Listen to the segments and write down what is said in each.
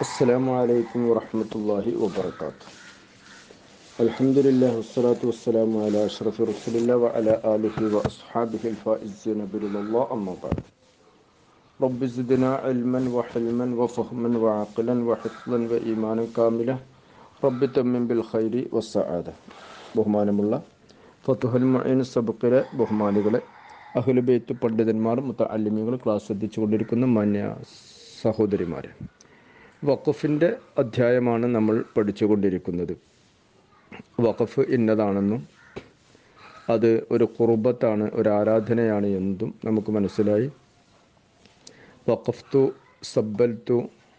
السلام عليكم ورحمة الله وبركاته الحمد لله والصلاة والسلام على أشرف رسول الله وعلى آله وأصحابه الفائزين برضا الله أما بعد رب زدنا علما وحلما وفهما وعقلا وحفظا وإيمانا كاملا رب تمم بالخير والسعادة ബഹുമാനമുള്ള ഫത്തുഹൽ മൊയ്ൻ സബക്കിലെ ബഹുമാനികളെ അഹുലുബെയ്ത്ത് പണ്ഡിതന്മാർ മുത്തല്ലിമികൾ ക്ലാസ് ശ്രദ്ധിച്ചുകൊണ്ടിരിക്കുന്ന മാന്യ സഹോദരിമാരെ വഖഫിൻ്റെ അധ്യായമാണ് നമ്മൾ പഠിച്ചുകൊണ്ടിരിക്കുന്നത് വഖഫ് ഇന്നതാണെന്നും അത് ഒരു കുർബത്താണ് ഒരു ആരാധനയാണ് എന്നതും നമുക്ക് മനസ്സിലായി വഖഫ്തു സബ്ബൽത്തു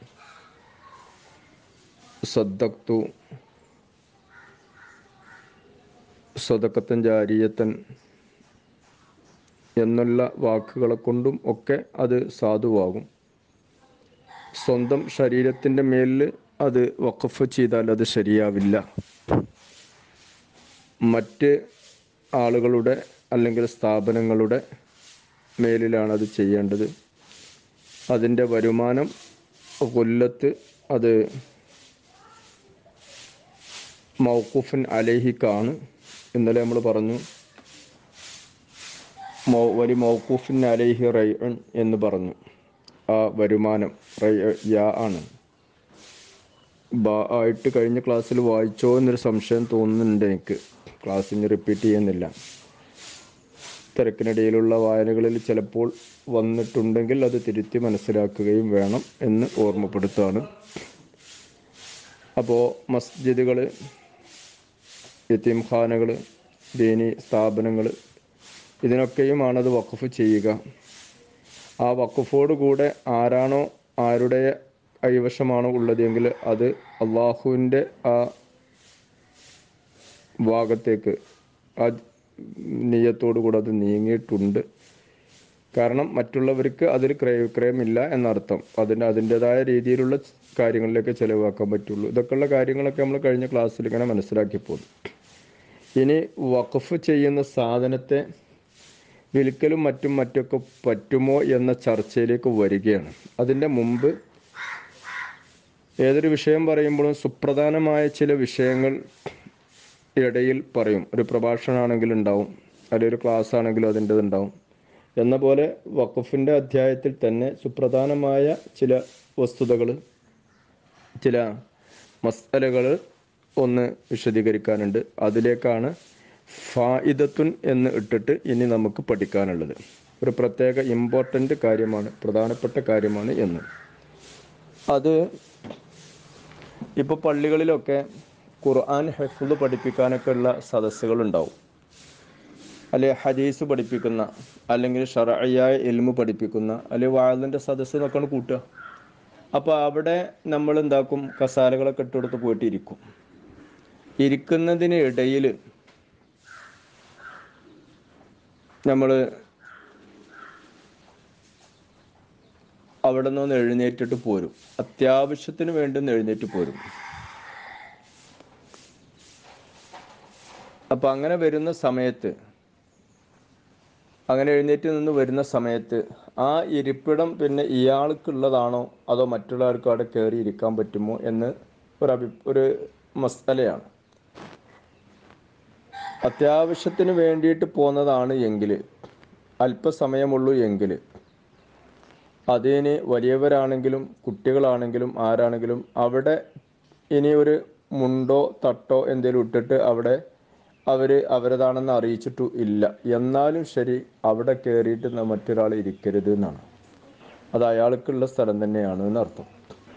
സദ്ദക്തു സ്വതക്കത്തൻ ജാരിയത്തൻ എന്നുള്ള വാക്കുകളെ കൊണ്ടും ഒക്കെ അത് സാധുവാകും സ്വന്തം ശരീരത്തിൻ്റെ മേലിൽ അത് വഖഫ് ചെയ്താൽ അത് ശരിയാവില്ല മറ്റ് ആളുകളുടെ അല്ലെങ്കിൽ സ്ഥാപനങ്ങളുടെ മേലിലാണ് അത് ചെയ്യേണ്ടത് അതിൻ്റെ വരുമാനം കൊല്ലത്ത് അത് മൗക്കുഫൻ അലേഹിക്കാണ് ഇന്നലെ നമ്മൾ പറഞ്ഞു മൗ വലി മൗക്കൂഫിൻ അലൈഹി റൈഅൻ എന്ന് പറഞ്ഞു ആ വരുമാനം റൈ യാ ആണ് ബാ ആയിട്ട് കഴിഞ്ഞ ക്ലാസ്സിൽ വായിച്ചോ എന്നൊരു സംശയം തോന്നുന്നുണ്ട് എനിക്ക് ക്ലാസ്സിന് റിപ്പീറ്റ് ചെയ്യുന്നില്ല തിരക്കിനിടയിലുള്ള വായനകളിൽ ചിലപ്പോൾ വന്നിട്ടുണ്ടെങ്കിൽ അത് തിരുത്തി മനസ്സിലാക്കുകയും വേണം എന്ന് ഓർമ്മപ്പെടുത്താണ് അപ്പോൾ മസ്ജിദുകൾ യത്തീംഖാനകൾ ദീനി സ്ഥാപനങ്ങൾ ഇതിനൊക്കെയുമാണത് വഖഫ് ചെയ്യുക ആ വഖഫോട് കൂടെ ആരാണോ ആരുടെ കൈവശമാണോ ഉള്ളതെങ്കിൽ അത് അള്ളാഹുവിൻ്റെ ആ ഭാഗത്തേക്ക് ആ നീയത്തോടു കൂടെ അത് നീങ്ങിയിട്ടുണ്ട് കാരണം മറ്റുള്ളവർക്ക് അതിൽ ക്രയവിക്രയമില്ല എന്നർത്ഥം അതിന് അതിൻ്റെതായ രീതിയിലുള്ള കാര്യങ്ങളിലേക്ക് ചിലവാക്കാൻ പറ്റുള്ളൂ ഇതൊക്കെയുള്ള കാര്യങ്ങളൊക്കെ നമ്മൾ കഴിഞ്ഞ ക്ലാസ്സിൽ ഇങ്ങനെ മനസ്സിലാക്കി പോകുന്നു ഇനി വഖഫ് ചെയ്യുന്ന സാധനത്തെ വിൽക്കലും മറ്റും മറ്റൊക്കെ പറ്റുമോ എന്ന ചർച്ചയിലേക്ക് വരികയാണ് അതിൻ്റെ മുമ്പ് ഏതൊരു വിഷയം പറയുമ്പോഴും സുപ്രധാനമായ ചില വിഷയങ്ങൾ ഇടയിൽ പറയും ഒരു പ്രഭാഷണമാണെങ്കിൽ ഉണ്ടാവും അല്ലെങ്കിൽ ഒരു ക്ലാസ് ആണെങ്കിലും അതിൻ്റെത് ഉണ്ടാവും എന്ന പോലെ വഖഫിൻ്റെ അധ്യായത്തിൽ തന്നെ സുപ്രധാനമായ ചില വസ്തുതകൾ ചില മസ്തലകൾ ഒന്ന് വിശദീകരിക്കാനുണ്ട് അതിലേക്കാണ് ഫായിദത്തുൻ എന്ന് ഇട്ടിട്ട് ഇനി നമുക്ക് പഠിക്കാനുള്ളത് ഒരു പ്രത്യേക ഇമ്പോർട്ടൻ്റ് കാര്യമാണ് പ്രധാനപ്പെട്ട കാര്യമാണ് എന്ന് അത് ഇപ്പോൾ പള്ളികളിലൊക്കെ ഖുർആൻ ഹെഫുദ് പഠിപ്പിക്കാനൊക്കെ ഉള്ള സദസ്സുകളുണ്ടാവും അല്ലെ ഹദീസ് പഠിപ്പിക്കുന്ന അല്ലെങ്കിൽ ഷറയായ എൽമ് പഠിപ്പിക്കുന്ന അല്ലെങ്കിൽ വാഴലിൻ്റെ സദസ്സ് എന്നൊക്കെയാണ് കൂട്ടുക അപ്പോൾ അവിടെ നമ്മൾ എന്താക്കും കസാലകളൊക്കെ ഇട്ടുകൊടുത്ത് പോയിട്ട് ഇരിക്കും ഇരിക്കുന്നതിന് ഇടയിൽ നമ്മൾ അവിടെ നിന്ന് എഴുന്നേറ്റിട്ട് പോരും അത്യാവശ്യത്തിന് വേണ്ടി ഒന്ന് എഴുന്നേറ്റ് പോരും അപ്പം അങ്ങനെ വരുന്ന സമയത്ത് അങ്ങനെ എഴുന്നേറ്റ് നിന്ന് വരുന്ന സമയത്ത് ആ ഇരിപ്പിടം പിന്നെ ഇയാൾക്കുള്ളതാണോ അതോ മറ്റുള്ളവർക്ക് അവിടെ കയറി ഇരിക്കാൻ പറ്റുമോ എന്ന് ഒരു അഭി ഒരു മസ്തലയാണ് അത്യാവശ്യത്തിന് വേണ്ടിയിട്ട് പോകുന്നതാണ് എങ്കിൽ അല്പസമയമുള്ളൂ എങ്കിൽ അതിന് വലിയവരാണെങ്കിലും കുട്ടികളാണെങ്കിലും ആരാണെങ്കിലും അവിടെ ഇനി ഒരു മുണ്ടോ തട്ടോ എന്തെങ്കിലും ഇട്ടിട്ട് അവിടെ അവർ അവരതാണെന്ന് അറിയിച്ചിട്ടു ഇല്ല എന്നാലും ശരി അവിടെ കയറിയിട്ട് മറ്റൊരാൾ ഇരിക്കരുത് എന്നാണ് അത് അയാൾക്കുള്ള സ്ഥലം തന്നെയാണ് എന്നർത്ഥം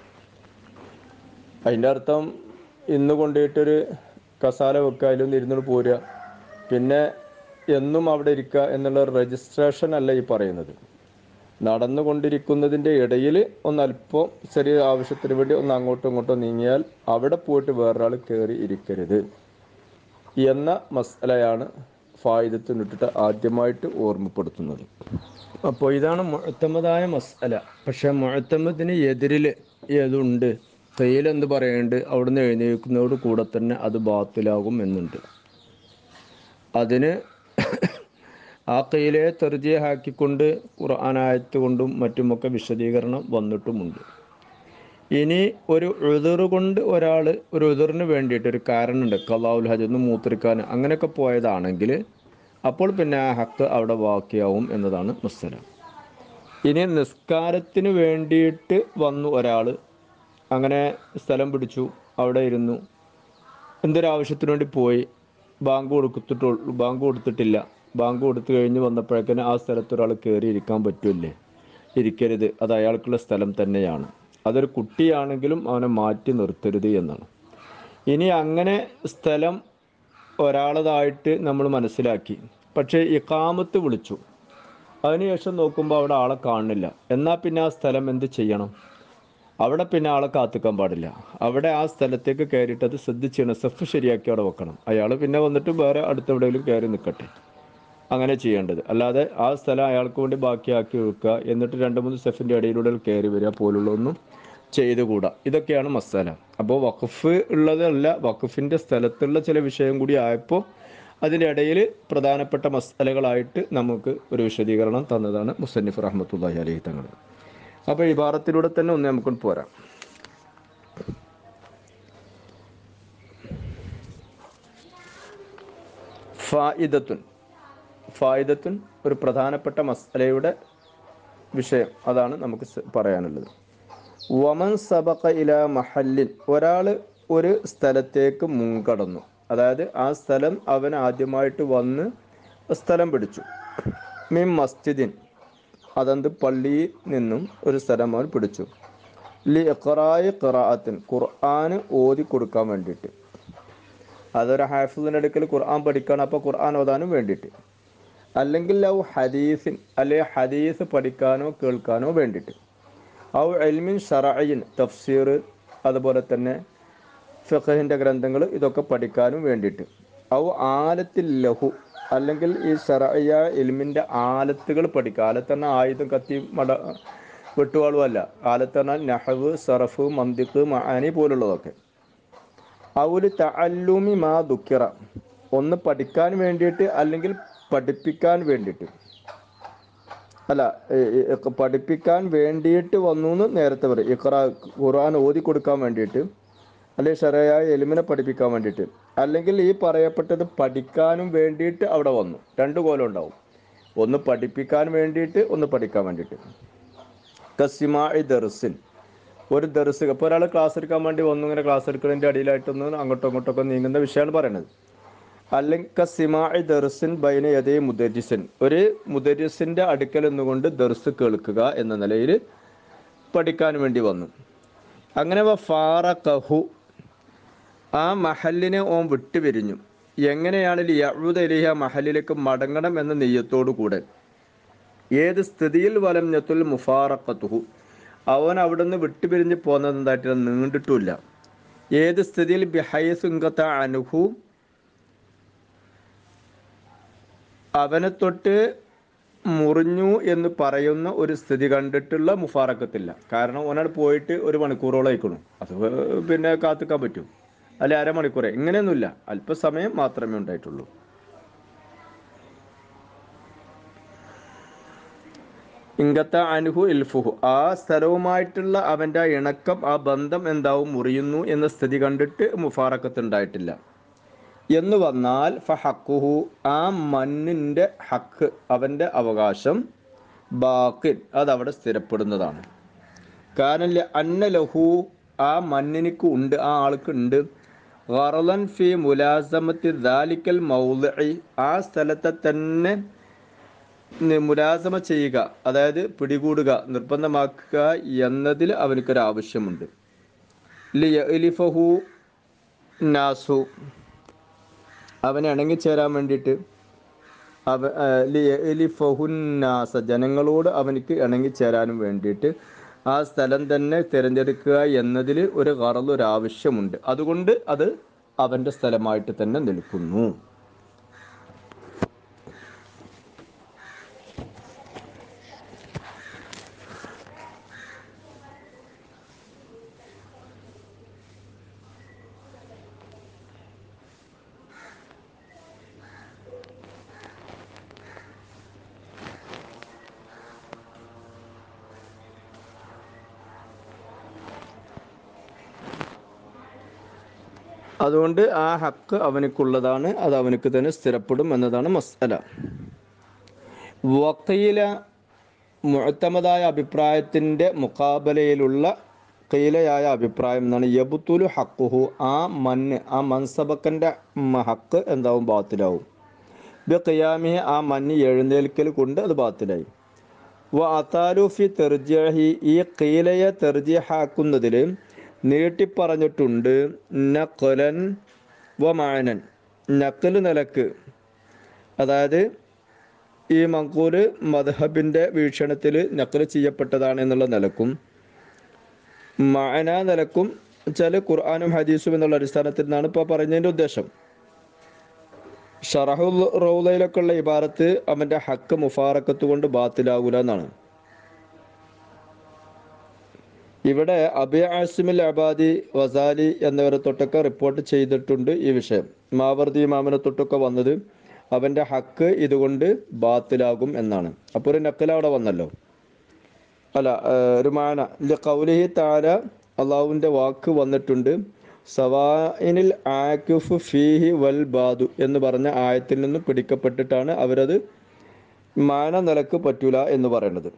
അതിൻ്റെ അർത്ഥം ഇന്ന് കൊണ്ടുപോയിട്ടൊരു കസാല വെക്കുക അതിലൊന്ന് ഇരുന്നിട്ട് പോരുക പിന്നെ എന്നും അവിടെ ഇരിക്കുക എന്നുള്ള രജിസ്ട്രേഷൻ അല്ല ഈ പറയുന്നത് നടന്നുകൊണ്ടിരിക്കുന്നതിൻ്റെ ഇടയിൽ ഒന്ന് അല്പം ചെറിയ ആവശ്യത്തിന് വേണ്ടി ഒന്ന് അങ്ങോട്ടും ഇങ്ങോട്ടും നീങ്ങിയാൽ അവിടെ പോയിട്ട് വേറൊരാൾ കയറി ഇരിക്കരുത് എന്ന മസലയാണ് ഫായുധത്തിനിട്ടിട്ട് ആദ്യമായിട്ട് ഓർമ്മപ്പെടുത്തുന്നത് അപ്പോൾ ഇതാണ് മുഴത്തമതായ മസല പക്ഷേ മുഴത്തമത്തിന് എതിരിൽ ഏതുണ്ട് കയ്യിൽ എന്ത് പറയുന്നുണ്ട് അവിടുന്ന് എഴുന്നേൽക്കുന്നതോട് കൂടെ തന്നെ അത് ബാത്തിലാകും എന്നുണ്ട് അതിന് ആ കയ്യിലെ തെർജിയാക്കിക്കൊണ്ട് ഖുർആനായത്ത് കൊണ്ടും മറ്റുമൊക്കെ വിശദീകരണം വന്നിട്ടുമുണ്ട് ഇനി ഒരു ഉതിർ കൊണ്ട് ഒരാൾ ഒരു ഉതിറിന് വേണ്ടിയിട്ട് ഒരു കാരണമുണ്ട് കലാവുൽ ഹജ് ഒന്ന് മൂത്രിക്കാൻ അങ്ങനെയൊക്കെ പോയതാണെങ്കിൽ അപ്പോൾ പിന്നെ ആ ഹക്ക് അവിടെ ബാക്കിയാവും എന്നതാണ് മസ്സല ഇനി നിസ്കാരത്തിന് വേണ്ടിയിട്ട് വന്നു ഒരാൾ അങ്ങനെ സ്ഥലം പിടിച്ചു അവിടെ ഇരുന്നു എന്തൊരാവശ്യത്തിന് വേണ്ടി പോയി ബാങ്ക് കൊടുത്തിട്ടുള്ളൂ ബാങ്ക് കൊടുത്തിട്ടില്ല ബാങ്ക് കൊടുത്തു കഴിഞ്ഞ് വന്നപ്പോഴേക്കിന് ആ സ്ഥലത്ത് ഒരാൾ കയറി ഇരിക്കാൻ പറ്റില്ലേ ഇരിക്കരുത് അത് അയാൾക്കുള്ള സ്ഥലം തന്നെയാണ് അതൊരു കുട്ടിയാണെങ്കിലും അവനെ മാറ്റി നിർത്തരുത് എന്നാണ് ഇനി അങ്ങനെ സ്ഥലം ഒരാളതായിട്ട് നമ്മൾ മനസ്സിലാക്കി പക്ഷേ ഇക്കാമത്ത് വിളിച്ചു അതിനുശേഷം നോക്കുമ്പോൾ അവിടെ ആളെ കാണുന്നില്ല എന്നാൽ പിന്നെ ആ സ്ഥലം എന്ത് ചെയ്യണം അവിടെ പിന്നെ ആളെ കാത്തിക്കാൻ പാടില്ല അവിടെ ആ സ്ഥലത്തേക്ക് കയറിയിട്ട് അത് ശ്രദ്ധിച്ചാണ് സെഫ് ശരിയാക്കി അവിടെ വെക്കണം അയാൾ പിന്നെ വന്നിട്ട് വേറെ അടുത്തെവിടെയെങ്കിലും കയറി നിൽക്കട്ടെ അങ്ങനെ ചെയ്യേണ്ടത് അല്ലാതെ ആ സ്ഥലം അയാൾക്ക് വേണ്ടി ബാക്കിയാക്കി വെക്കുക എന്നിട്ട് രണ്ട് മൂന്ന് സെഫിൻ്റെ ഇടയിലൂടെ കയറി വരിക പോലുള്ളതൊന്നും ചെയ്തുകൂടാ ഇതൊക്കെയാണ് മസാല അപ്പോൾ വഖഫ് ഉള്ളതല്ല വഖഫിൻ്റെ സ്ഥലത്തുള്ള ചില വിഷയം കൂടി ആയപ്പോൾ അതിൻ്റെ ഇടയിൽ പ്രധാനപ്പെട്ട മസാലകളായിട്ട് നമുക്ക് ഒരു വിശദീകരണം തന്നതാണ് മുസന്നിഫ് റഹ്മത്തുല്ലാഹി അലഹി തങ്ങൾ അപ്പോൾ ഇബാറത്തിലൂടെ തന്നെ ഒന്ന് നമുക്കൊന്ന് പോരാം ഫായിദത്തുൻ ഫായിദത്തുൻ ഒരു പ്രധാനപ്പെട്ട മസലയുടെ വിഷയം അതാണ് നമുക്ക് സ- പറയാനുള്ളത് വമൻ സബക ഇല മഹല്ലിൻ ഒരാൾ ഒരു സ്ഥലത്തേക്ക് മുൻകടന്നു അതായത് ആ സ്ഥലം അവൻ ആദ്യമായിട്ട് വന്ന് സ്ഥലം പിടിച്ചു മിൻ മസ്ജിദിൻ അതെന്ത് പള്ളിയിൽ നിന്നും ഒരു സ്ഥലം അവൻ പിടിച്ചു ലി ഇഖറായി ഖിറാഅത്തിൻ ഖുർആന് ഓതി കൊടുക്കാൻ വേണ്ടിയിട്ട് അതൊരു ഹാഫിദിൻ്റെ അടുക്കൽ ഖുർആൻ പഠിക്കണം അപ്പോൾ ഖുർആൻ ഓതാനും വേണ്ടിയിട്ട് അല്ലെങ്കിൽ ലവ് ഹദീസിൻ അല്ലെങ്കിൽ ഹദീസ് പഠിക്കാനോ കേൾക്കാനോ വേണ്ടിയിട്ട് ഔ എൽമിൻ ഷറയിൻ തഫ്സീർ അതുപോലെ തന്നെ ഫിഖഹിൻ്റെ ഗ്രന്ഥങ്ങൾ ഇതൊക്കെ പഠിക്കാനും വേണ്ടിയിട്ട് ഔ ആലത്തിൽ ലഹു അല്ലെങ്കിൽ ഈ ഷറയ എൽമിൻ്റെ ആലത്തുകൾ പഠിക്കുക ആലത്ത് പറഞ്ഞാൽ ആയുധം കത്തി മട വെട്ടുവാളും അല്ല ആലത്ത് പറഞ്ഞാൽ നഹവ് സറഫ് മന്തിക്ക് മഹാനി പോലുള്ളതൊക്കെ ഔല് തഅല്ലുമി മാ ദുഃഖിറ ഒന്ന് പഠിക്കാൻ വേണ്ടിയിട്ട് അല്ലെങ്കിൽ പഠിപ്പിക്കാൻ വേണ്ടിയിട്ട് അല്ല ഏ, ഏ, പഠിപ്പിക്കാൻ വേണ്ടിയിട്ട് വന്നു എന്ന് നേരത്തെ പറയും ഇഖ്റ ഖുർആൻ ഓതി കൊടുക്കാൻ വേണ്ടിയിട്ട് അല്ലെങ്കിൽ ഷറയായ എലിമിനെ പഠിപ്പിക്കാൻ വേണ്ടിയിട്ട് അല്ലെങ്കിൽ ഈ പറയപ്പെട്ടത് പഠിക്കാനും വേണ്ടിയിട്ട് അവിടെ വന്നു രണ്ട് കോലം ഉണ്ടാവും ഒന്ന് പഠിപ്പിക്കാൻ വേണ്ടിയിട്ട് ഒന്ന് പഠിക്കാൻ വേണ്ടിയിട്ട് കസിമായി ദർസിൻ ഒരു ദർസ് ഇപ്പോൾ ഒരാൾ ക്ലാസ് എടുക്കാൻ വേണ്ടി വന്നു ഇങ്ങനെ ക്ലാസ് എടുക്കുന്നതിൻ്റെ അടിയിലായിട്ടൊന്ന് അങ്ങോട്ടും ഇങ്ങോട്ടൊക്കെ നീങ്ങുന്ന വിഷയമാണ് പറയണത് അല്ലെങ്കിൽ കസിമായി ദർസിൻ ബൈന യതേ മുദരിസൻ ഒരു മുദരിസിൻ്റെ അടുക്കൽ നിന്നുകൊണ്ട് ദർസ് കേൾക്കുക എന്ന നിലയിൽ പഠിക്കാൻ വേണ്ടി വന്നു അങ്ങനെ ഫാറ കഹു ആ മഹലിനെ ഓൻ വിട്ടുപിരിഞ്ഞു എങ്ങനെയാണ് യഹൂദ അലിഹ മഹലിലേക്ക് മടങ്ങണം എന്ന നെയ്യത്തോടു കൂടെ ഏത് സ്ഥിതിയിൽ വലം ഞത്തുൽ മുഫാറക്കത്തുഹു അവൻ അവിടുന്ന് വിട്ടുപിരിഞ്ഞ് പോകുന്നത് എന്തായിട്ട് നീണ്ടിട്ടുമില്ല ഏത് സ്ഥിതിയിൽ ബിഹൈസുങ്കത്ത അനുഹു അവനെ തൊട്ട് മുറിഞ്ഞു എന്ന് പറയുന്ന ഒരു സ്ഥിതി കണ്ടിട്ടുള്ള മുഫാറക്കത്തില്ല കാരണം ഓനാട് പോയിട്ട് ഒരു മണിക്കൂറോളം അയക്കണു അത് പിന്നെ കാത്തിക്കാൻ പറ്റും അല്ലെ അരമണിക്കൂറെ ഇങ്ങനെയൊന്നുമില്ല അല്പസമയം മാത്രമേ ഉണ്ടായിട്ടുള്ളൂ ഇങ്കത്ത അനുഹു ഇൽഫുഹു ആ സ്ഥലവുമായിട്ടുള്ള അവൻ്റെ ആ ഇണക്കം ആ ബന്ധം എന്താവും മുറിയുന്നു എന്ന സ്ഥിതി കണ്ടിട്ട് മുഫാറക്കത്ത് ഉണ്ടായിട്ടില്ല എന്ന് വന്നാൽ ഫഹക്കുഹു ആ മണ്ണിൻ്റെ ഹക്ക് അവൻ്റെ അവകാശം ബാക്കിൻ അതവിടെ സ്ഥിരപ്പെടുന്നതാണ് കാരണം അന്ന ലഹു ആ മണ്ണിനിക്ക് ഉണ്ട് ആ ആൾക്ക് ഉണ്ട് ഗറലൻ ഫി മുലാസമത്തി ദാലിക്കൽ മൗലി ആ സ്ഥലത്തെ തന്നെ നി- മുലാസമ ചെയ്യുക അതായത് പിടികൂടുക നിർബന്ധമാക്കുക എന്നതിൽ അവനക്കൊരു ആവശ്യമുണ്ട് ലിഫഹു നാസു അവനെ ഇണങ്ങിച്ചേരാൻ വേണ്ടിയിട്ട് അവ ലിഫഹുന്നാസ ജനങ്ങളോട് അവനിക്ക് ഇണങ്ങിച്ചേരാനും വേണ്ടിയിട്ട് ആ സ്ഥലം തന്നെ തിരഞ്ഞെടുക്കുക എന്നതിൽ ഒരു കറൽ ഒരു ആവശ്യമുണ്ട് അതുകൊണ്ട് അത് അവൻ്റെ സ്ഥലമായിട്ട് തന്നെ നിൽക്കുന്നു അതുകൊണ്ട് ആ ഹക്ക് അവനക്കുള്ളതാണ് അത് അവനക്ക് തന്നെ സ്ഥിരപ്പെടും എന്നതാണ് മസ്അല വക്കീല മുഴത്തമതായ അഭിപ്രായത്തിൻ്റെ മുക്കാബലയിലുള്ള കീലയായ അഭിപ്രായം എന്നാണ് യബുത്തുലു ഹക്കുഹു ആ മണ്ണ് ആ മൻസബക്കൻ്റെ ഹക്ക് എന്താവും ബാത്തിലാവും ബി ഖിയാമി ആ മഞ്ഞ് എഴുന്നേൽക്കൽ കൊണ്ട് അത് ബാത്തിലായി വ അതാലുഫി തെർജഹി ഈ കീലയെ തെർജിഹാക്കുന്നതിൽ നീട്ടിപ്പറഞ്ഞിട്ടുണ്ട് നഖലൻ വ മാനൻ നക്കൽ നിലക്ക് അതായത് ഈ മങ്കൂല് മദ്ഹബിൻ്റെ വീക്ഷണത്തിൽ നക്കൽ ചെയ്യപ്പെട്ടതാണ് എന്നുള്ള നിലക്കും മാന നിലക്കും വെച്ചാൽ ഖുർആാനും ഹദീസും എന്നുള്ള അടിസ്ഥാനത്തിൽ നിന്നാണ് ഇപ്പോൾ പറഞ്ഞതിൻ്റെ ഉദ്ദേശം ഷറഹുൽ റൗലയിലൊക്കെ ഉള്ള ഇബാറത്ത് അവൻ്റെ ഹക്ക് മുഫാറക്കത്ത് കൊണ്ട് ബാത്തിലാകൂല എന്നാണ് ഇവിടെ അബി ആസിമിൽ അബാദി വസാലി എന്നിവരെ തൊട്ടൊക്കെ റിപ്പോർട്ട് ചെയ്തിട്ടുണ്ട് ഈ വിഷയം മാവർദി ഇമാമിനെ തൊട്ടൊക്കെ വന്നത് അവൻ്റെ ഹക്ക് ഇതുകൊണ്ട് ബാത്തിലാകും എന്നാണ് അപ്പോൾ ഒരു നക്കൽ അവിടെ വന്നല്ലോ അല്ല ഏഹ്, ഒരു മാന കൗലിഹി താര അള്ളാഹുവിൻ്റെ വാക്ക് വന്നിട്ടുണ്ട് സവാഇനിൽ ആക്കുഫ് ഫീഹി വൽ ബാദു എന്ന് പറഞ്ഞ ആയത്തിൽ നിന്ന് പിടിക്കപ്പെട്ടിട്ടാണ് അവരത് മാന നിലക്ക് പറ്റൂല എന്ന് പറയുന്നത്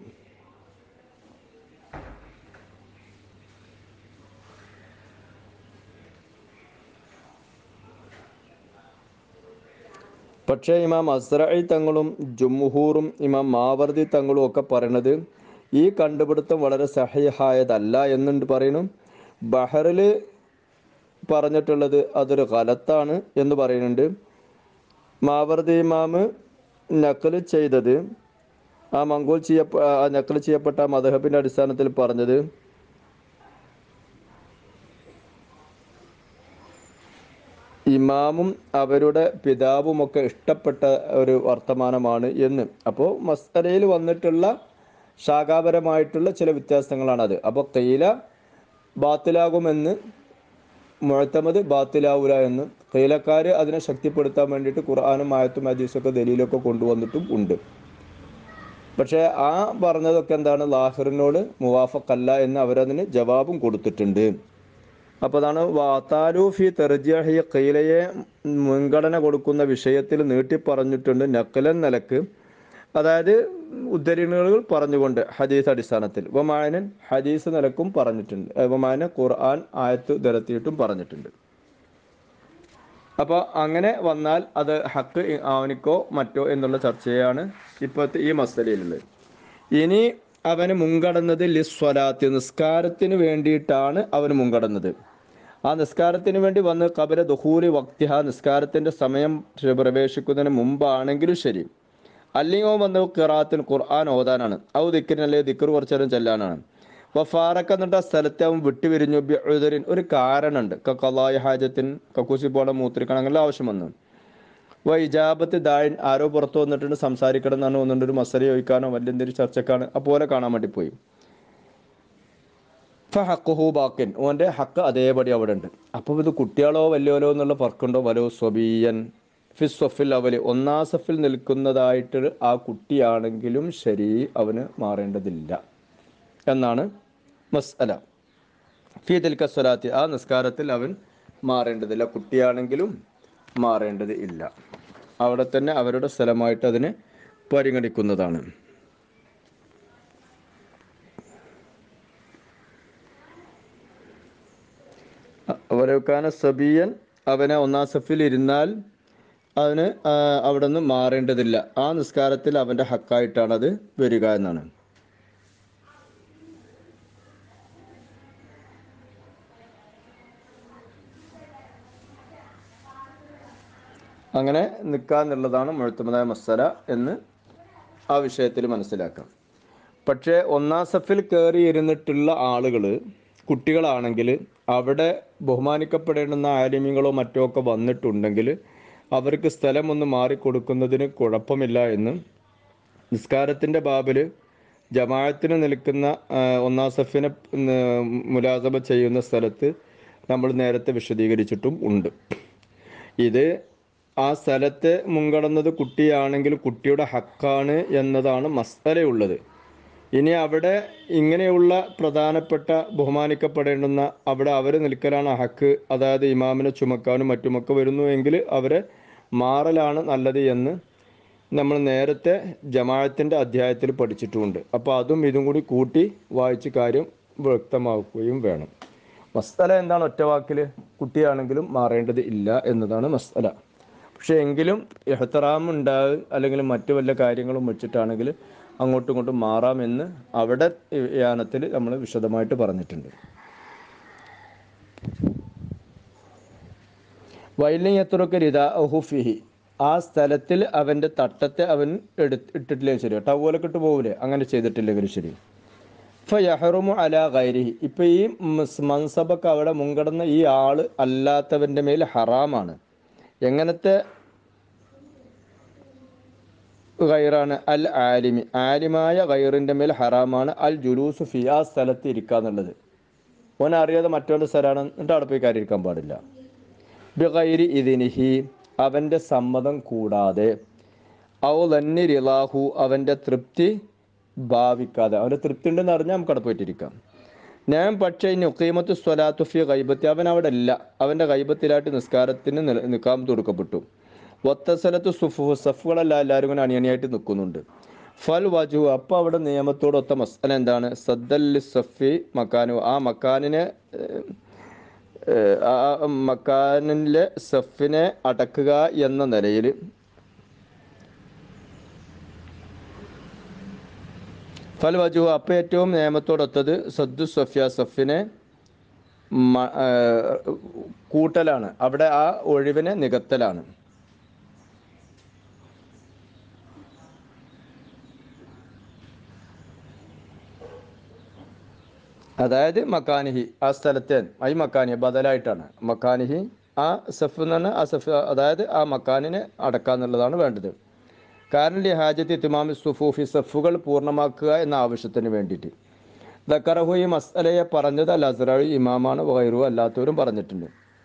പക്ഷേ ഇമാം അസ്രഈ തങ്ങളും ജുംഹൂറും ഇമാം മാവർദി തങ്ങളും ഒക്കെ പറയണത് ഈ കണ്ടുപിടുത്തം വളരെ സഹിഹായതല്ല എന്നുണ്ട് പറയുന്നു ബഹറിൽ പറഞ്ഞിട്ടുള്ളത് അതൊരു കലത്താണ് എന്ന് പറയുന്നുണ്ട് മാവർദി ഇമാമ് നക്കൽ ചെയ്തത് ആ മംഗോൾ ചെയ്യപ്പ ആ നക്കൽ ചെയ്യപ്പെട്ട മദഹബിൻ്റെ അടിസ്ഥാനത്തിൽ പറഞ്ഞത് ഇമാമും അവരുടെ പിതാവുമൊക്കെ ഇഷ്ടപ്പെട്ട ഒരു വർത്തമാനമാണ് എന്ന് അപ്പോൾ മസ്തലയിൽ വന്നിട്ടുള്ള ശാഖാപരമായിട്ടുള്ള ചില വ്യത്യാസങ്ങളാണത് അപ്പോൾ കയ്യില ബാത്തിലാകുമെന്ന് മുഴത്തമത് ബാത്തിലാവൂല എന്ന് കയ്യിലക്കാർ അതിനെ ശക്തിപ്പെടുത്താൻ വേണ്ടിയിട്ട് ഖുർആാനും ആയത്തും ഹദീസൊക്കെ ദലീലൊക്കെ കൊണ്ടുവന്നിട്ടും ഉണ്ട് പക്ഷേ ആ പറഞ്ഞതൊക്കെ എന്താണ് ലാഹിറിനോട് മുവാഫക്കല്ല എന്ന് അവരതിന് ജവാബും കൊടുത്തിട്ടുണ്ട് അപ്പോൾ അതാണ് വാത്താലു ഫി തെർജിഹി കൈലയെ മുൻഗണന കൊടുക്കുന്ന വിഷയത്തിൽ നീട്ടി പറഞ്ഞിട്ടുണ്ട് നക്കലൻ നിലക്ക് അതായത് ഉദ്ധരണികൾ പറഞ്ഞുകൊണ്ട് ഹദീസ് അടിസ്ഥാനത്തിൽ വമാനൻ ഹദീസ് നിലക്കും പറഞ്ഞിട്ടുണ്ട് വമാന ഖുർആൻ ആയത്ത് നിരത്തിയിട്ടും പറഞ്ഞിട്ടുണ്ട് അപ്പോൾ അങ്ങനെ വന്നാൽ അത് ഹക്ക് അവനിക്കോ മറ്റോ എന്നുള്ള ചർച്ചയാണ് ഇപ്പോഴത്തെ ഈ മസലയിലുള്ളത് ഇനി അവന് മുൻകടന്നത് ലിസ്വലാത്ത് നിസ്കാരത്തിന് വേണ്ടിയിട്ടാണ് അവന് മുൻകടന്നത് ആ നിസ്കാരത്തിന് വേണ്ടി വന്ന് കബര ദുഹൂരി വക്തിഹ നിസ്കാരത്തിൻ്റെ സമയം പ്രവേശിക്കുന്നതിന് മുമ്പാണെങ്കിലും ശരി അല്ലെങ്കിൽ വന്ന് ഖിറാത്തിന് ഖുർആൻ ഓതാനാണ് ഔ ദിക്കറിനല്ലേ ദിക്കർ കുറച്ചു നേരം ചെല്ലാനാണ് വഫാറക്ക എന്നിട്ട് ആ സ്ഥലത്തെ അവൻ വിട്ടുപിരിഞ്ഞു ബിഉദരിൻ ഒരു കാരണമുണ്ട് കലായ ഹാജത്തിൻ കക്കൂസി പോണ മൂത്രിക്കണം അങ്ങനെ ആവശ്യം വന്നു വ ഇജാബത്ത് ദാഴിൻ ആരോ പുറത്ത് വന്നിട്ടുണ്ട് സംസാരിക്കണം എന്നാണ് വന്നിട്ട് ഒരു മസല ചോദിക്കാനോ വലിയ എന്തെങ്കിലും ചർച്ചക്കാണ് അപ്പോലെ കാണാൻ വേണ്ടി പോയി ഫഹക്കുഹു ബാക്കിൻ ഓൻ്റെ ഹക്ക് അതേപടി അവിടെ ഉണ്ട് അപ്പോൾ ഇത് കുട്ടികളോ വലിയോലോ എന്നുള്ള ഫർക്കുണ്ടോ വലോ സ്വബീയൻ ഫിസ് സൊഫിൽ അവല് ഒന്നാം സഫിൽ നിൽക്കുന്നതായിട്ട് ആ കുട്ടിയാണെങ്കിലും ശരി അവന് മാറേണ്ടതില്ല എന്നാണ് മസ്അല ഫി തിൽക്ക സ്വലാത്തി ആ നിസ്കാരത്തിൽ അവൻ മാറേണ്ടതില്ല കുട്ടിയാണെങ്കിലും മാറേണ്ടത് ഇല്ല അവിടെ തന്നെ അവരുടെ സ്ഥലമായിട്ട് അതിനെ പരിഗണിക്കുന്നതാണ് അവരൊക്കാന സബിയൻ അവനെ ഒന്നാം സഫിൽ ഇരുന്നാൽ അവന് ആ, അവിടെ നിന്ന് മാറേണ്ടതില്ല ആ നിസ്കാരത്തിൽ അവൻ്റെ ഹക്കായിട്ടാണ് അത് വരിക എന്നാണ് അങ്ങനെ നിൽക്കുക എന്നുള്ളതാണ് മുഴുത്തമതായ മസല എന്ന് ആ വിഷയത്തിൽ മനസ്സിലാക്കാം പക്ഷേ ഒന്നാം സഫിൽ കയറി ഇരുന്നിട്ടുള്ള ആളുകൾ കുട്ടികളാണെങ്കിൽ അവിടെ ബഹുമാനിക്കപ്പെടേണ്ടുന്ന ആലിമ്യങ്ങളോ മറ്റോ ഒക്കെ വന്നിട്ടുണ്ടെങ്കിൽ അവർക്ക് സ്ഥലം ഒന്ന് മാറിക്കൊടുക്കുന്നതിന് കുഴപ്പമില്ല എന്ന് നിസ്കാരത്തിൻ്റെ ബാബിൽ ജമാഅത്തിന് നിൽക്കുന്ന ആ, ഒന്നാം സഫിനെ ഉം, മുലാസമ ചെയ്യുന്ന സ്ഥലത്ത് നമ്മൾ നേരത്തെ വിശദീകരിച്ചിട്ടും ഉണ്ട് ഇത് ആ സ്ഥലത്ത് മുൻകടന്നത് കുട്ടിയാണെങ്കിൽ കുട്ടിയുടെ ഹക്കാണ് എന്നതാണ് മസ്തലയുള്ളത് ഇനി അവിടെ ഇങ്ങനെയുള്ള പ്രധാനപ്പെട്ട ബഹുമാനിക്കപ്പെടേണ്ടുന്ന അവിടെ അവർ നിൽക്കലാണ് ഹക്ക് അതായത് ഇമാമിനെ ചുമക്കാനും മറ്റുമൊക്കെ വരുന്നു എങ്കിൽ അവരെ മാറലാണ് നല്ലത് എന്ന് നമ്മൾ നേരത്തെ ജമാഅത്തിൻ്റെ അധ്യായത്തിൽ പഠിച്ചിട്ടുമുണ്ട് അപ്പോൾ അതും ഇതും കൂടി കൂട്ടി വായിച്ച് കാര്യം വ്യക്തമാക്കുകയും വേണം മസ്തല എന്താണ് ഒറ്റ വാക്കിൽ കുട്ടിയാണെങ്കിലും മാറേണ്ടത് ഇല്ല എന്നതാണ് മസ്തല പക്ഷേ എങ്കിലും എഹ്തറാം ഉണ്ടാകും അല്ലെങ്കിൽ മറ്റു വല്ല കാര്യങ്ങളും വെച്ചിട്ടാണെങ്കിൽ അങ്ങോട്ടും ഇങ്ങോട്ടും മാറാമെന്ന് അവിടെ യാനത്തിൽ നമ്മൾ വിശദമായിട്ട് പറഞ്ഞിട്ടുണ്ട് വൈലിയത്തുറക്ക് റിത ഫിഹി ആ സ്ഥലത്തിൽ അവൻ്റെ തട്ടത്തെ അവൻ എടുത്ത് ഇട്ടിട്ടില്ലെങ്കിൽ ശരി ടവലൊക്കെ ഇട്ട് പോകില്ലേ അങ്ങനെ ചെയ്തിട്ടില്ലെങ്കിൽ ശരി ഫയഹറുമു അല ഗൈരിഹി ഇപ്പം ഈ മസ് മൻസബക്ക് അവിടെ മുൻകടന്ന ഈ ആള് അല്ലാത്തവൻ്റെ മേൽ ഹറാമാണ് എങ്ങനത്തെ ഗൈറാണ് അൽ ആലിമി ആലിമായ ഗൈറിൻ്റെ മേൽ ഹറാമാണ് അൽ ജുലൂസ് ഫി ആ സ്ഥലത്ത് ഇരിക്കുക എന്നുള്ളത് ഓൻ അറിയാതെ മറ്റൊരു സ്ഥലമാണ് എന്നിട്ട് അവിടെ പോയി കാര്യം ഇരിക്കാൻ പാടില്ല ബിഗൈരി ഇതിനിഹി അവൻ്റെ സമ്മതം കൂടാതെ ഔ ലന്നി റിലാഹു അവൻ്റെ തൃപ്തി ഭാവിക്കാതെ അവൻ്റെ തൃപ്തി ഉണ്ടെന്ന് അറിഞ്ഞാൽ നമുക്ക് അവിടെ പോയിട്ടിരിക്കാം ഞാൻ പക്ഷേ നുക്കീമത്ത് സ്വലാത്തു ഫി ഗൈബത്തി അവൻ അവിടെ ഇല്ല അവൻ്റെ ഗൈബത്തിലായിട്ട് നിസ്കാരത്തിന് നില നിൽക്കാൻ കൊടുക്കപ്പെട്ടു ഒത്തസ്ഥലത്ത് സുഫു സഫുകളല്ല എല്ലാവരും കൂടെ അണിയണിയായിട്ട് നിൽക്കുന്നുണ്ട് ഫൽ വജു അപ്പോൾ അവിടെ നിയമത്തോടൊത്ത മസ്അല എന്താണ് സദ്ദല്ലി സഫി മക്കാനു ആ മക്കാനിനെ ഏഹ്, ഏഹ്, ആ മക്കാനിലെ സഫിനെ അടക്കുക എന്ന നിലയിൽ ഫൽ വജു അപ്പം ഏറ്റവും നിയമത്തോടൊത്തത് സദ്ദു സഫിയ സഫിനെ മ- ഏഹ്, കൂട്ടലാണ് അവിടെ ആ ഒഴിവിനെ നികത്തലാണ് അതായത് മക്കാനിഹി ആ സ്ഥലത്തെ ഐ മക്കാനി ബദലായിട്ടാണ് മക്കാനിഹി ആ സഫ് എന്ന് പറഞ്ഞാൽ ആ സഫ് അതായത് ആ മക്കാനിനെ അടക്കുക എന്നുള്ളതാണ് വേണ്ടത് കാരണം ലി ഹാജത്ത് ഇത്തിമാമി സുഫൂഫി സഫുകൾ പൂർണ്ണമാക്കുക എന്ന ആവശ്യത്തിന് വേണ്ടിയിട്ട് ദക്കറഹു ഈ മസ്അലയെ പറഞ്ഞത് അൽ അസ്രാഴി ഇമാമാണ് വൈറു അല്ലാത്തവരും പറഞ്ഞിട്ടുണ്ട്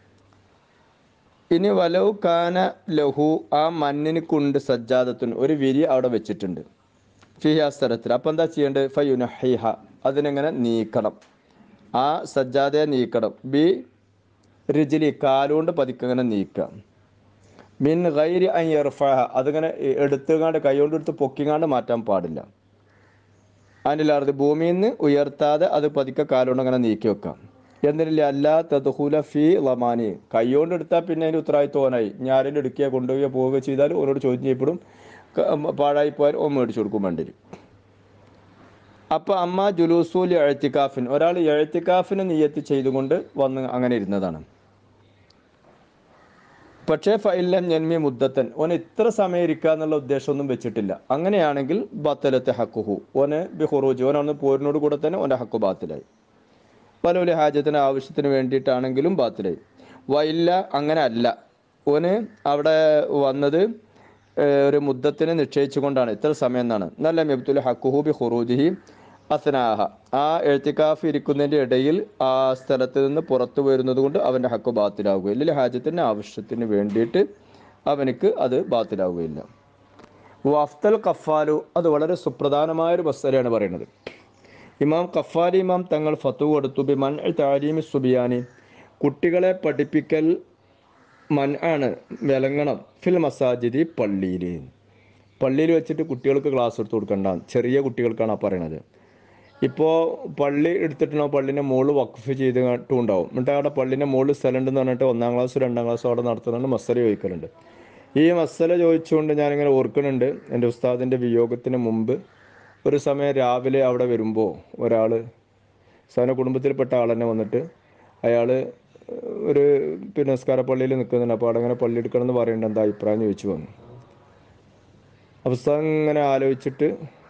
ഇനി വലവ് കാന ലഹു ആ മണ്ണിന് കൊണ്ട് സജ്ജാദത്തിന് ഒരു വിരി അവിടെ വെച്ചിട്ടുണ്ട് ഫിഹ സ്ഥലത്തിൽ അപ്പം എന്താ ചെയ്യേണ്ടത് ഫയുനഹിഹ അതിനെങ്ങനെ നീക്കണം ആ സജ്ജാദയെ നീക്കണം ബി റിജിലി കാലുകൊണ്ട് പതിക്കങ്ങനെ നീക്കാം മിൻ ഗൈരി അൻ യർഫഹ അതിങ്ങനെ എടുത്തുകാണ്ട് കൈകൊണ്ട് എടുത്ത് പൊക്കിങ്ങാണ്ട് മാറ്റാൻ പാടില്ല അതിൻ്റെ ഭൂമിയിൽ നിന്ന് ഉയർത്താതെ അത് പതുക്കെ കാലുകൊണ്ട് അങ്ങനെ നീക്കി വെക്കാം എന്നില്ല അല്ല തദ്ഹുല ഫി ലമാനി കൈകൊണ്ട് എടുത്താൽ പിന്നെ അതിൻ്റെ ഉത്തരവാദിത്വം ഓനായി ഞാരെങ്കിലും എടുക്കുക കൊണ്ടുപോവുക പോവുക ചെയ്താൽ ഓനോട് ചോദ്യം ചെയ്യപ്പെടും ക- പാഴായി പോയാൽ ഓൻ മേടിച്ചു കൊടുക്കും വേണ്ടി വരും അപ്പോൾ അമ്മ ജുലൂസൂൽ എഴുത്തിക്കാഫിൻ ഒരാൾ എഴുത്തിക്കാഫിന് നിയത്ത് ചെയ്തുകൊണ്ട് വന്ന് അങ്ങനെ ഇരുന്നതാണ് പക്ഷേ ഫൈലൻ ജന്മി മുദ്ദത്തൻ ഓൻ ഇത്ര സമയം ഇരിക്കുക എന്നുള്ള ഉദ്ദേശമൊന്നും വെച്ചിട്ടില്ല അങ്ങനെയാണെങ്കിൽ ബത്തലത്തെ ഹക്കുഹു ഓന് ബിഹുറൂജ് ഓനൊന്ന് പോരിനോട് കൂടെ തന്നെ ഓൻ്റെ ഹക്കു ബാത്തിലായി പല വലിയ ഹാജത്തിന് ആവശ്യത്തിന് വേണ്ടിയിട്ടാണെങ്കിലും ബാത്തിലായി വൈല്ല അങ്ങനെ അല്ല ഓന് അവിടെ വന്നത് ഏഹ്, ഒരു മുദ്ദത്തിന് നിശ്ചയിച്ചുകൊണ്ടാണ് ഇത്ര സമയം എന്നാണ് നല്ല മെബ്തുൽ ഹക്കുഹു ബി ഹുറൂജിഹി അസ്നാഹ ആ എഴുത്തിക്കാഫ് ഇരിക്കുന്നതിൻ്റെ ഇടയിൽ ആ സ്ഥലത്ത് നിന്ന് പുറത്തു വരുന്നത് കൊണ്ട് അവൻ്റെ ഹക്ക് ബാത്തിലാവുകയില്ല ഇല്ലെങ്കിൽ ഹാജത്തിൻ്റെ ആവശ്യത്തിന് വേണ്ടിയിട്ട് അവനക്ക് അത് ബാത്തിലാവുകയില്ല വഫ്തൽ കഫാലു അത് വളരെ സുപ്രധാനമായൊരു മസലയാണ് പറയുന്നത് ഇമാം കഫാലി ഇമാം തങ്ങൾ ഫത്തു കൊടുത്തു ബി മൻ താലീമി സുബിയാനി കുട്ടികളെ പഠിപ്പിക്കൽ മൻ ആണ് വിലങ്ങണം ഫിൽ മസാജിദി പള്ളിയിൽ പള്ളിയിൽ വെച്ചിട്ട് കുട്ടികൾക്ക് ക്ലാസ് എടുത്ത് കൊടുക്കണ്ട ചെറിയ കുട്ടികൾക്കാണ് ആ പറയണത് ഇപ്പോൾ പള്ളി എടുത്തിട്ടുണ്ടോ പള്ളിൻ്റെ മുകളിൽ വഖഫ് ചെയ്തിട്ടും ഉണ്ടാവും എന്നിട്ട് അവിടെ പള്ളിൻ്റെ മുകളിൽ സ്ഥലം ഉണ്ടെന്ന് പറഞ്ഞിട്ട് ഒന്നാം ക്ലാസ് രണ്ടാം ക്ലാസ് അവിടെ നടത്തുന്നുണ്ട് മസല ചോദിക്കലുണ്ട് ഈ മസല ചോദിച്ചുകൊണ്ട് ഞാനിങ്ങനെ ഓർക്കുന്നുണ്ട് എൻ്റെ ഉസ്താദിൻ്റെ വിയോഗത്തിന് മുമ്പ് ഒരു സമയം രാവിലെ അവിടെ വരുമ്പോൾ ഒരാൾ സാധന കുടുംബത്തിൽപ്പെട്ട ആൾ തന്നെ വന്നിട്ട് അയാൾ ഒരു പിന്നെ നിസ്കാര പള്ളിയിൽ നിൽക്കുന്നുണ്ട് അപ്പോൾ അവിടെ അങ്ങനെ പള്ളി എടുക്കണം എന്ന് പറയേണ്ട എന്താ അഭിപ്രായം എന്ന് ചോദിച്ചു വന്നു അപ്പോൾ ഉസ്താദ് ഇങ്ങനെ ആലോചിച്ചിട്ട്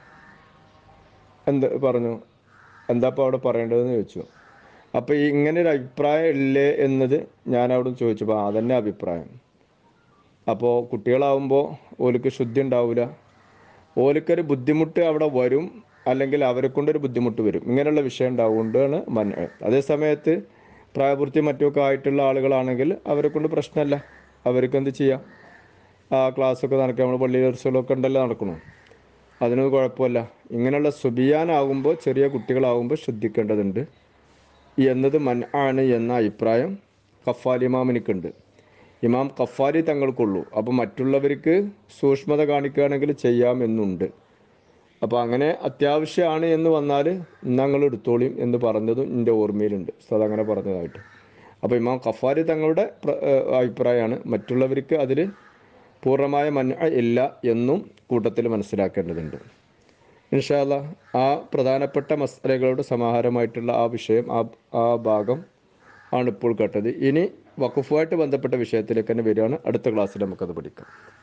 എന്ത് പറഞ്ഞു എന്താ ഇപ്പോൾ അവിടെ പറയേണ്ടതെന്ന് ചോദിച്ചു അപ്പോൾ ഈ ഇങ്ങനെ ഒരു അഭിപ്രായം ഇല്ലേ എന്നത് ഞാൻ അവിടെ ചോദിച്ചപ്പോൾ അതന്നെ അഭിപ്രായം അപ്പോൾ കുട്ടികളാവുമ്പോൾ ഓലിക്ക് ശുദ്ധി ഉണ്ടാവില്ല ഓലിക്കൊരു ബുദ്ധിമുട്ട് അവിടെ വരും അല്ലെങ്കിൽ അവരെ കൊണ്ടൊരു ബുദ്ധിമുട്ട് വരും ഇങ്ങനെയുള്ള വിഷയം ഉണ്ടാവുകൊണ്ടാണ് മൻ അതേ സമയത്ത് പ്രായപൂർത്തി മറ്റുമൊക്കെ ആയിട്ടുള്ള ആളുകളാണെങ്കിൽ അവരെ കൊണ്ട് പ്രശ്നമല്ല അവർക്ക് എന്ത് ചെയ്യാം ആ ക്ലാസ്സൊക്കെ നടക്കുക നമ്മൾ പള്ളി ദർശനമൊക്കെ ഉണ്ടല്ലോ നടക്കണു അതിനൊന്നും കുഴപ്പമില്ല ഇങ്ങനെയുള്ള സുബിയാനാകുമ്പോൾ ചെറിയ കുട്ടികളാകുമ്പോൾ ശ്രദ്ധിക്കേണ്ടതുണ്ട് എന്നത് മൻ ആണ് എന്ന അഭിപ്രായം ഖഫാൽ ഇമാമിനിക്കുണ്ട് ഇമാം ഖഫാലി തങ്ങൾക്കുള്ളൂ അപ്പോൾ മറ്റുള്ളവർക്ക് സൂക്ഷ്മത കാണിക്കുകയാണെങ്കിൽ ചെയ്യാം എന്നുണ്ട് അപ്പോൾ അങ്ങനെ അത്യാവശ്യമാണ് എന്ന് വന്നാൽ ഞങ്ങൾ എടുത്തോളിയും എന്ന് പറഞ്ഞതും എൻ്റെ ഓർമ്മയിലുണ്ട് ഉസ്താദ് അങ്ങനെ പറഞ്ഞതായിട്ട് അപ്പോൾ ഇമാം ഖഫാരി തങ്ങളുടെ പ്ര- ഏഹ് അഭിപ്രായമാണ് മറ്റുള്ളവർക്ക് അതിൽ പൂർണ്ണമായ മന ഇല്ല എന്നും കൂട്ടത്തിൽ മനസ്സിലാക്കേണ്ടതുണ്ട് ഇൻഷാല്ല ആ പ്രധാനപ്പെട്ട മസലകളുടെ സമാഹാരമായിട്ടുള്ള ആ വിഷയം ആ ആ ഭാഗം ആണ് ഇപ്പോൾ കേട്ടത് ഇനി വഖഫുമായിട്ട് ബന്ധപ്പെട്ട വിഷയത്തിലേക്ക് തന്നെ വരികയാണ് അടുത്ത ക്ലാസ്സിൽ നമുക്കത് പഠിക്കാം